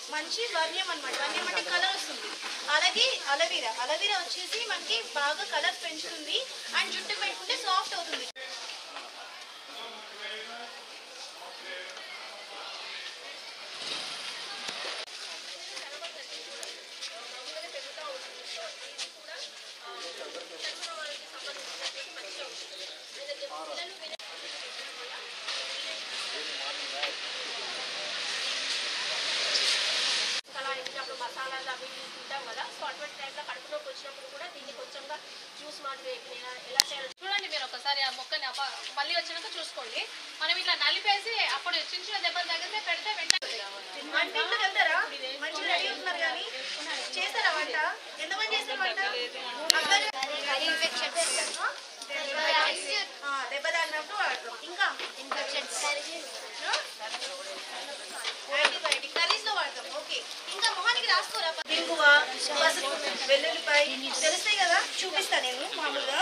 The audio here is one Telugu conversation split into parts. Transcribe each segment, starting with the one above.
మంచి వర్ణ్యం అనమాట వర్ణ్యం అంటే కలర్ వస్తుంది అలాగే అలవీరా అలవీరా వచ్చేసి మనకి బాగా కలర్ పెంచుతుంది అండ్ జుట్టు పెట్టుకుంటే సాఫ్ట్ అవుతుంది అలా ఇంట్లో మసాలాలు అవి ఇవి తింటాం కదా సో అటువంటి టైంలో కడుపులోకి వచ్చినప్పుడు కూడా దీన్ని కొంచెంగా జ్యూస్ మాదిరి ఎలా ఎలా చేయాలో చూడండి మీరు ఒకసారి ఆ మొక్కని అప- మళ్ళీ వచ్చినాక చూసుకోండి మనం ఇట్లా నలిపేసి అప్పుడు చిన్న చిన్న దెబ్బలు తగిలితే పెడితే వెంటనే వంటింట్లోకి వెళ్తారా మంచిగా రెడీ అవుతున్నారు కానీ చేస్తారా వంట ఎంతమంది చేస్తారు వంట అక్కలు- ఆ, దెబ్బ తాగినప్పుడు వాడతాం ఇంకా యాంటీబయాటిక్ కర్రీస్ లో వాడతాం ఓకే ఇంకా మొహానికి రాసుకోరా ఇంగువ పసుపు వెల్లుల్లిపాయ తెలుస్తాయి కదా చూపిస్తా నేను మామూలుగా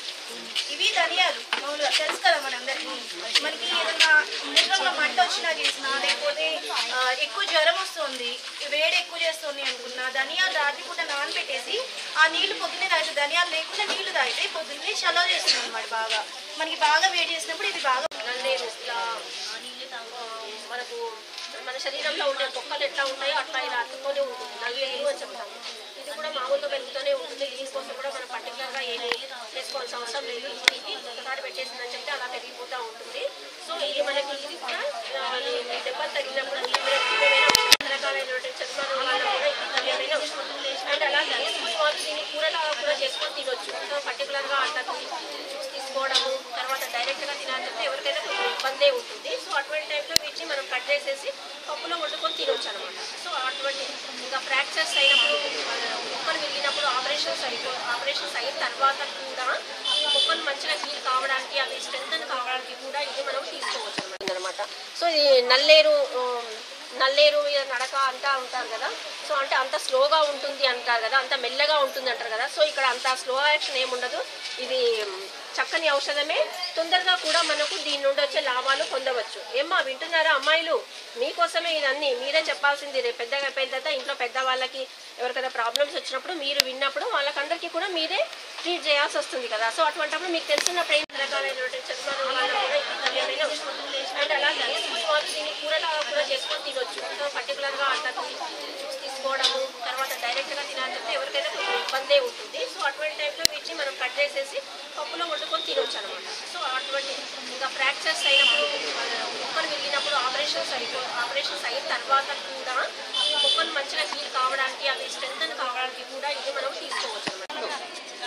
ఇవి ధనియాలు మామూలుగా తెలుసు కదా మనందరికి మనకి ఏదైనా మూత్రంలో మంట వచ్చినా చేసినా లేకపోతే ఆ, ఎక్కువ జ్వరం వస్తుంది వేడి ఎక్కువ చేస్తుంది అనుకున్నా ధనియాలు రాత్రిపూట నానబెట్టేసి ఆ నీళ్లు పొద్దున్నే తాగితే ధనియాలు లేకుండా నీళ్లు తాగితే పొద్దున్నే చలవ చేస్తుంది అనమాట బాగా మనకి బాగా వేడి చేసినప్పుడు ఇది బాగా నల్లేరు ఇలా ఆ, మనకు మన శరీరంలో ఉండే పొక్కలు ఎట్లా ఉంటాయో అట్లా ఇలా అతుక్కొని ఉంటుంది నల్లేరు అని చెప్తాము ఇది కూడా మామూలుగా పెరుగుతూనే ఉంటుంది దీనికోసం కూడా మనం పర్టికులర్గా ఏమి చేసుకోవాల్సిన అవసరం లేదు ఇది ఒకసారి పెట్టేసిందని చెప్తే అలా పెరిగిపోతూ ఉంటుంది సో ఇది మనకి ఇది కూడా ఆ, ఈ దెబ్బలు తగిలినప్పుడు తీవ్రమైన రకాలైనటువంటి చర్మాలు వల్ల కూడా ఇది తీవ్రమైన ఉష్ణం అండ్ అలా తీసుకునే వాళ్ళు దీన్ని కూరలా కూడా చేసుకొని తినొచ్చు సో పర్టికులర్గా అట్లా జ్యూస్ తీసుకోవడము తర్వాత డైరెక్ట్గా తినాలంటే ఎవరికైనా కొంచెం ఇబ్బందే ఉంటుంది సో అటువంటి టైంలో వీటిని మనం కట్ చేసేసి పప్పులో వండుకొని తినొచ్చు అనమాట సో అటువంటి ఇంకా ఫ్రాక్చర్స్ అయినప్పుడు మొక్కలు విరిగినప్పుడు ఆపరేషన్స్ అయిపో ఆపరేషన్స్ అయిన తర్వాత కూడా ఈ మొక్కలు మంచిగా హీల్ కావడానికి అవి స్ట్రెంగ్ కావడానికి కూడా ఇది మనం తీసుకోవచ్చు అనమాట సో ఈ నల్లేరు ఉమ్, నల్లేరు మీద నడక అంటా ఉంటారు కదా సో అంటే అంత స్లోగా ఉంటుంది అంటారు కదా అంత మెల్లగా ఉంటుంది అంటారు కదా సో ఇక్కడ అంత స్లో యాక్షన్ ఏముండదు ఇది ఉమ్, చక్కని ఔషధమే తొందరగా కూడా మనకు దీని నుండి వచ్చే లాభాలు పొందవచ్చు ఏమ్మా వింటున్నారా అమ్మాయిలు మీకోసమే ఇదన్నీ మీరే చెప్పాల్సింది రేపు పెద్దగా అయిపోయిన తర్వాత ఇంట్లో పెద్దవాళ్ళకి ఎవరికైనా ప్రాబ్లమ్స్ వచ్చినప్పుడు మీరు విన్నప్పుడు వాళ్ళకందరికీ కూడా మీరే ట్రీట్ చేయాల్సి వస్తుంది కదా సో అటువంటిప్పుడు మీకు తెలిసినప్పుడు ఏం రకాలైనటువంటి చర్మాలు వల్ల కూడా ఇది తీవ్రమైన ఉష్ణం అండ్ అలా తీసుకునే వాళ్ళు దీన్ని కూరలా కూడా చేసుకొని తినొచ్చు సో పర్టికులర్గా అట్లా జ్యూస్ తీసుకోవడము తర్వాత డైరెక్ట్గా తినాలంటే ఎవరికైనా కొంచెం ఇబ్బందే ఉంటుంది సో అటువంటి టైంలో వీటిని మనం కట్ చేసేసి పప్పులో వండుకొని తినొచ్చు అనమాట సో అటువంటి ఇంకా ఫ్రాక్చర్స్ అయినప్పుడు మొక్కలు విరిగినప్పుడు ఆపరేషన్స్ అయిపో ఆపరేషన్స్ అయిన తర్వాత కూడా ఈ మొక్కలు మంచిగా హీల్ కావడానికి అవి స్ట్రెంగ్ కావడానికి కూడా ఇది మనం తీసుకోవచ్చు అనమాట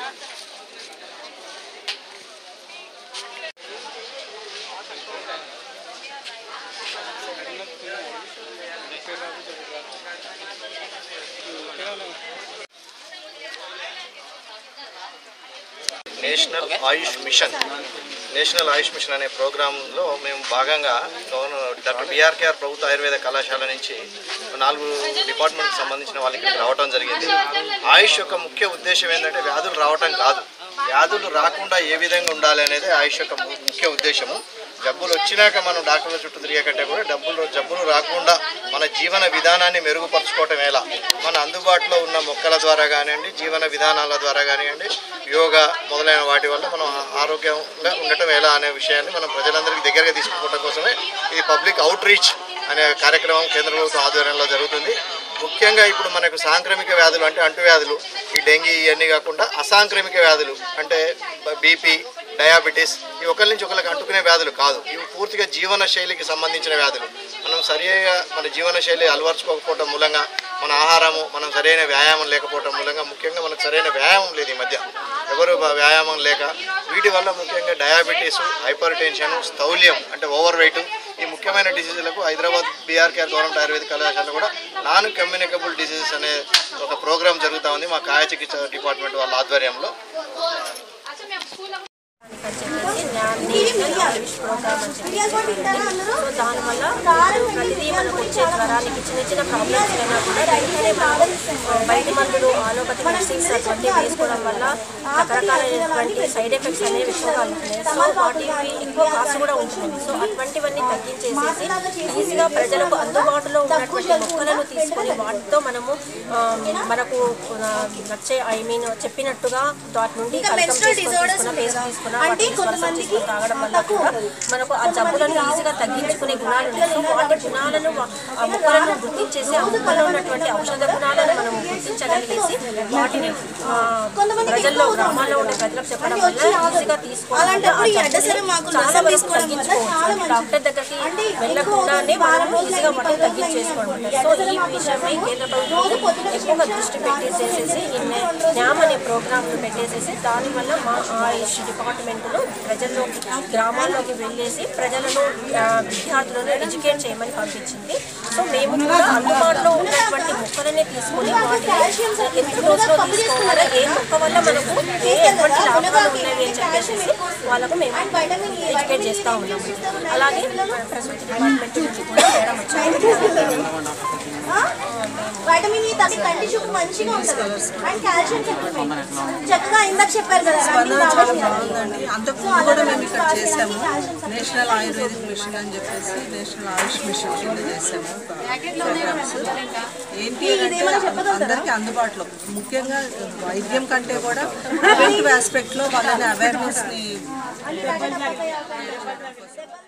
national Ayush mission national Ayush mission అనే ప్రోగ్రాంలో మేము భాగంగా గవర్నర్ డాక్టర్ బిఆర్కేఆర్ ప్రభుత్వ ఆయుర్వేద కళాశాల నుంచి నాలుగు డిపార్ట్మెంట్కి సంబంధించిన వాళ్ళు ఇక్కడికి రావడం జరిగింది ఆయుష్ యొక్క ముఖ్య ఉద్దేశం ఏంటంటే వ్యాధులు రావటం కాదు వ్యాధులు రాకుండా ఏ విధంగా ఉండాలి అనేది ఆయుష్ యొక్క ము- ముఖ్య ఉద్దేశము జబ్బులు వచ్చినాక మనం డాక్టర్ల చుట్టూ తిరిగే కంటే కూడా డబ్బులు జబ్బులు రాకుండా మన జీవన విధానాన్ని మెరుగుపరచుకోవటం ఎలా మన అందుబాటులో ఉన్న మొక్కల ద్వారా కానివ్వండి జీవన విధానాల ద్వారా కానివ్వండి యోగా మొదలైన వాటి వల్ల మనం ఆరోగ్యంగా ఉండటం ఎలా అనే విషయాన్ని మనం ప్రజలందరికీ దగ్గరగా తీసుకుపోవడం కోసమే ఈ పబ్లిక్ అవుట్ రీచ్ అనే కార్యక్రమం కేంద్ర ప్రభుత్వం ఆధ్వర్యంలో జరుగుతుంది ముఖ్యంగా ఇప్పుడు మనకు సాంక్రమిక వ్యాధులు అంటే అంటువ్యాధులు ఈ డెంగీ ఇవన్నీ కాకుండా అసాంక్రమిక వ్యాధులు అంటే బీపీ డయాబెటీస్ ఇవి ఒకరి నుంచి ఒకరికి అంటుకునే వ్యాధులు కాదు ఇవి పూర్తిగా జీవన శైలికి సంబంధించిన వ్యాధులు మనం సరిగా మన జీవన శైలి అలవర్చుకోకపోవడం మూలంగా మన ఆహారము మనం సరైన వ్యాయామం లేకపోవడం మూలంగా ముఖ్యంగా మనకు సరైన వ్యాయామం లేదు ఈ మధ్య ఎవరు బ- వ్యాయామం లేక వీటి వల్ల ముఖ్యంగా డయాబెటీస్ హైపర్ టెన్షన్ స్థౌల్యం అంటే ఓవర్ వెయిట్ ఈ ముఖ్యమైన డిసీజులకు హైదరాబాద్ బీఆర్కేఆర్ గవర్నమెంట్ ఆయుర్వేద కళాశాల కూడా నాన్ కమ్యూనికబుల్ డిసీజెస్ అనే ఒక ప్రోగ్రామ్ జరుగుతూ ఉంది మా కాయ చికిత్స డిపార్ట్మెంట్ వాళ్ళ ఆధ్వర్యంలో సో దానివల్ల ప్రతిదీ మనకు వచ్చే వచ్చే జ్వరానికి చిన్న చిన్న ప్రాబ్లమ్స్ అయినా కూడా వెంటనే మనము ఆ, బయట మందులు ఆలోపతి మెడిసిన్స్ అటువంటి వేసుకోవడం వల్ల రకరకాలైనటువంటి సైడ్ ఎఫెక్ట్స్ అనేవి ఎక్కువగా ఉంటున్నాయి సో వాటికి ఎక్కువ కాస్ట్ కూడా ఉంటుంది సో అటువంటివన్నీ తగ్గించేసేసి ఈజీగా ప్రజలకు అందుబాటులో ఉన్నటువంటి మొక్కలను తీసుకొని వాటితో మనము ఆ, మనకు ఆ, నచ్చే ఐ మీన్ చెప్పినట్టుగా వాటి నుండి కలకం menstrual చేసుకొని disorders తీసుకున్న ఉన్నాయి పేస్ట్ కదా. తీసుకున్న అంటే వాటిని శ్వాస కొంతమందికి తీసుకొని తాగడం వల్ల కూడా మనకు ఆ జబ్బులను ఈజీగా తగ్గించుకునే గుణాలు ఉన్నాయి సో వాటి గుణాలను వా- ఆ మొక్కలను గుర్తించేసి ఆ మొక్కలో ఉన్నటువంటి ఔషధ గుణాలను మనం గుర్తించగలిగేసి వాటిని ఆ, ప్రజల్లో గ్రామాల్లో ఉండే ప్రజలకు చెప్పడం వల్ల ఈజీగా తీసుకోవడం వల్ల ఆ అలాంటప్పుడు ఈ జబ్బుని అడ్డసరం ఆకులు చాలా రసం వరకు తీసుకోవడం వల్ల తగ్గించుకోవచ్చు చాలా అంటే డాక్టర్ దగ్గరికి వెళ్ళకుండానే మనం ఈజీగా వాటిని తగ్గించేసుకోవడం సో ఈ విషయమై కేంద్ర ప్రభుత్వం ఎక్కువగా దృష్టి పెట్టేసేసి ఈ న్యామ్ అనే ప్రోగ్రామ్ పెట్టేసేసి దానివల్ల మా ఆయుష్ డిపార్ట్మెంట్లో ప్రజల్లోకి గ్రామాల్లోకి వెళ్ళేసి ప్రజలను ఆ, విద్యార్థులను ఎడ్యుకేట్ చేయమని పంపించింది సో మేము కూడా అందుబాటులో ఉన్నటువంటి మొక్కలనే తీసుకొని వాటిని ఎంత డోస్లో తీసుకోవాలి ఏ మొక్క వల్ల మనకు ఏ ఎటువంటి లాభాలు ఉన్నవి అని చెప్పేసి వాళ్ళకు మేము ఎడ్యుకేట్ చేస్తూ ఉన్నాము అలాగే ప్రసూతి డిపార్ట్మెంట్ నుంచి కూడా మేడం వచ్చారు వైటమిన్ ఈ తగ్గి కంటి చూపు మంచిగా ఉంటుంది అండ్ కాల్షియం సప్లిమెంట్ చక్కగా ఇందాక చెప్పారు కదా స్పందన చాలా బాగుందండి అంతకుముందు కూడా మేము ఇక్కడ చేసాము నేషనల్ ఆయుర్వేదిక్ మిషన్ అని చెప్పేసి నేషనల్ ఆయుష్ మిషన్ కింద చేసాము ప్రోగ్రామ్స్ ఏంటి అంటే అందరికీ అందుబాటులో ముఖ్యంగా వైద్యం కంటే కూడా ప్రివెంటివ్ ఆస్పెక్ట్లో వాళ్ళని అవేర్నెస్ని దెబ్బలు